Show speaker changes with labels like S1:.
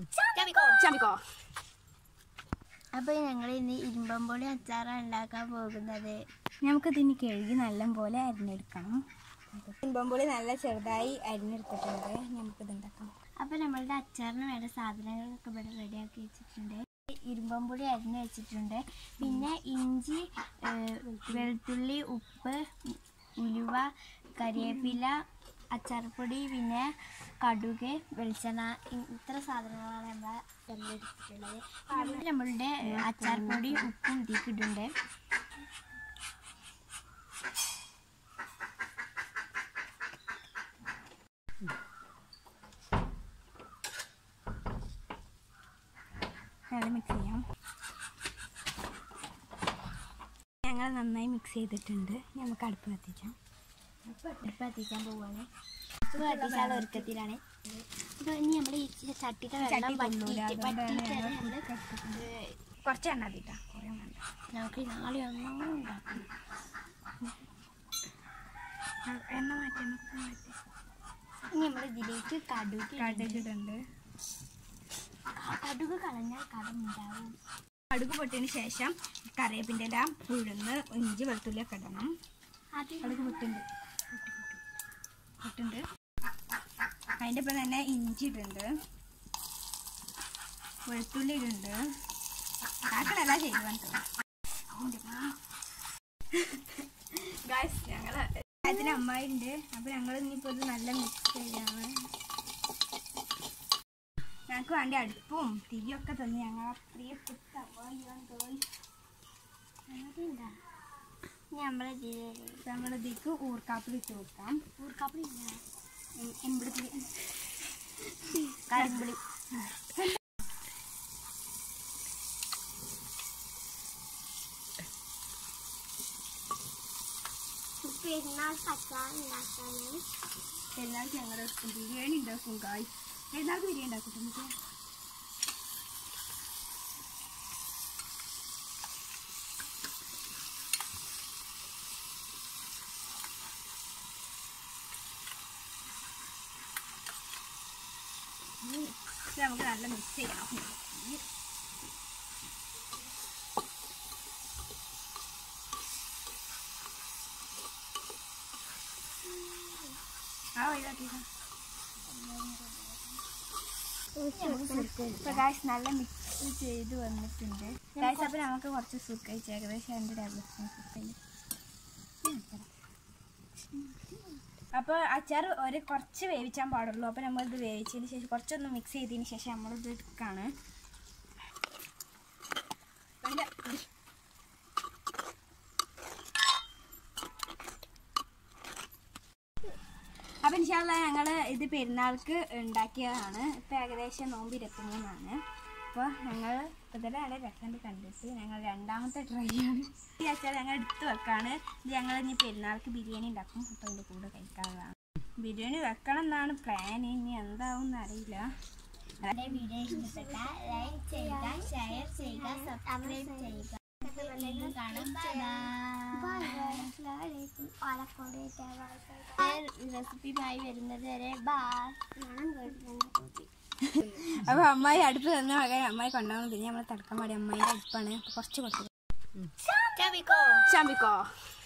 S1: ചാമ്പിക്കോ
S2: അപ്പോൾ ഞങ്ങൾ ഇന്ന് ഇരുമ്പമ്പൊളി അച്ചാറാണ് ഉണ്ടാക്കാൻ പോകുന്നത്
S1: നമുക്കിതിന് കഴുകി നല്ല പോലെ അരിഞ്ഞെടുക്കണം ഇരുമ്പമ്പുളി നല്ല ചെറുതായി അരിഞ്ഞെടുത്തിട്ടുണ്ട് നമുക്കിത് ഉണ്ടാക്കാം
S2: അപ്പോൾ നമ്മളുടെ അച്ചാറിന് വേണ്ട സാധനങ്ങളൊക്കെ ഇവിടെ റെഡിയാക്കി വെച്ചിട്ടുണ്ട് ഇരുമ്പമ്പൊടി അരിഞ്ഞ് വെച്ചിട്ടുണ്ട് പിന്നെ ഇഞ്ചി ഏഹ്, വെളുത്തുള്ളി ഉപ്പ് ഉലുവ കരിവേപ്പില അച്ചാർപ്പൊടി പിന്നെ കടുക് വെളിച്ചെണ്ണ ഇ- ഇത്ര സാധനങ്ങളാണ് നമ്മൾ എടുത്തിട്ടുള്ളത് പിന്നെ നമ്മളുടെ ഏഹ്, അച്ചാർപ്പൊടി ഉപ്പും ഇതിലേക്ക് ഇടുന്നുണ്ട്
S1: നല്ല മിക്സ് ചെയ്യാം ഞങ്ങൾ നന്നായി മിക്സ് ചെയ്തിട്ടുണ്ട് നമുക്ക് അടുപ്പ് കത്തിക്കാം
S2: അടുപ്പ് കത്തിക്കാൻ പോവുകയാണ് അടുപ്പ് കത്തിച്ചാലുള്ള ഒരുക്കത്തിലാണ് അപ്പോൾ ഇനി നമ്മൾ ഈ ചട്ടിയുടെ വെള്ളം വറ്റിയിട്ട് വറ്റിയിട്ടാണ് നമ്മൾ
S1: കുറച്ച് എണ്ണ അതിട്ടാ കുറേ വേണ്ട
S2: നമുക്ക് നാളെ ഒന്നും ഉണ്ടാക്കണം
S1: ആ, എണ്ണ മാറ്റി നമുക്ക് മാറ്റി
S2: ഇനി നമ്മൾ ഇതിലേക്ക് കടുക്
S1: കടുക് ഇടുന്നുണ്ട്
S2: കടുക് കളഞ്ഞാൽ കടം ഉണ്ടാവും
S1: കടുക് പൊട്ടിയതിന് ശേഷം കറിവേപ്പിൻ്റെ ഇല ഉഴുന്ന് ഇഞ്ചി വെളുത്തുള്ളി ഒക്കെ ഇടണം
S2: അത്
S1: കടുക് പൊട്ടുണ്ട് പൊട്ടുണ്ട് അതിൻ്റെ ഒപ്പം തന്നെ ഇഞ്ചി ഇടുന്നുണ്ട് വെളുത്തുള്ളി ഇടുന്നുണ്ട് ആക്കണല്ല ചെയ്യുവാൻ ഗായ്സ് ഞങ്ങൾ അതിന് അമ്മായി ഉണ്ട് അപ്പോൾ ഞങ്ങൾ ഇനിയിപ്പോൾ ഇത് നല്ല മിക്സ് ചെയ്യാണ് ഞങ്ങൾക്ക് വേണ്ടി അടുപ്പും തീയൊക്കെ തന്ന് ഞങ്ങൾ പ്രിയപ്പെട്ട അമ്മായിയാണ് ഗേൾസ്
S2: അതുണ്ടാ ഇനി നമ്മൾ ഇതിലേക്ക്
S1: നമ്മളിതേക്ക് ഊർക്കാപ്പിൽ ഇട്ട് കൊടുക്കാം
S2: ഊർക്കാപ്പിടി ഇല്ല
S1: എൺപത്തി
S2: കരിമ്പുളി പെരുന്നാൾ പച്ചാൻ ഉണ്ടാക്കാനും
S1: പെരുന്നാൾക്ക് ഞങ്ങൾ ബിരിയാണി ഉണ്ടാക്കും കായ് പെരുന്നാൾക്ക് ബിരിയാണി ഉണ്ടാക്കും നമുക്ക് ഇത് നമുക്ക് നല്ല മിക്സ് ചെയ്യണം ആ ഒഴിവാക്കിക്കാം ഇപ്പൊ ഗായ്സ് നല്ല മിക്സ് ചെയ്ത് വന്നിട്ടുണ്ട് ഗായ്സ് അപ്പോൾ നമുക്ക് കുറച്ച് സുഖ ഏകദേശം രണ്ട് ടേബിൾ സ്പൂൺ സുഖയിൽ അപ്പോൾ അച്ചാർ ഒരു കുറച്ച് വേവിച്ചാൻ പാടുള്ളൂ അപ്പോൾ നമ്മളിത് വേവിച്ചതിന് ശേഷം കുറച്ചൊന്ന് മിക്സ് ചെയ്തതിന് ശേഷം നമ്മളിത് എടുക്കുകയാണ് അതിൻ്റെ അപ്പം ഇൻഷാല്ല ഞങ്ങൾ ഇത് പെരുന്നാൾക്ക് ഉണ്ടാക്കിയതാണ് ഇപ്പം ഏകദേശം നോമ്പ് ഇരുപത്തിമൂന്നാണ് അപ്പോൾ ഞങ്ങൾ ഇപ്പോഴത്തെ നല്ല രസം കണ്ടിട്ട് ഞങ്ങൾ രണ്ടാമത്തെ ട്രൈ ആണ് ഈ അച്ചാർ ഞങ്ങൾ എടുത്ത് വെക്കാണ് ഇത് ഞങ്ങൾ ഇനി പെരുന്നാൾക്ക് ബിരിയാണി ഉണ്ടാക്കും അപ്പോൾ ഇതിൻ്റെ കൂടെ കഴിക്കാനുള്ളതാണ് ബിരിയാണി വെക്കണം എന്നാണ് പ്ലാൻ ഇനി എന്താവും എന്നറിയില്ല
S2: എൻ്റെ വീഡിയോ ഇഷ്ടപ്പെട്ട ലൈക്ക് ചെയ്യുക ഷെയർ ചെയ്യുക സബ്സ്ക്രൈബ് ചെയ്യുക റെസിപ്പിയുമായി വരുന്നത് വരെ ബായ്
S1: അപ്പോൾ അമ്മായി അടുപ്പ് തന്ന മകൻ അമ്മായി കൊണ്ടുപോകുന്നു പിന്നെ നമ്മൾ തടക്കാൻ പാടി അമ്മായിൻ്റെ അടുപ്പാണ് അപ്പോൾ കുറച്ച് കൊടുത്തു
S2: ചാവിക്കോ
S1: ചാമ്പിക്കോ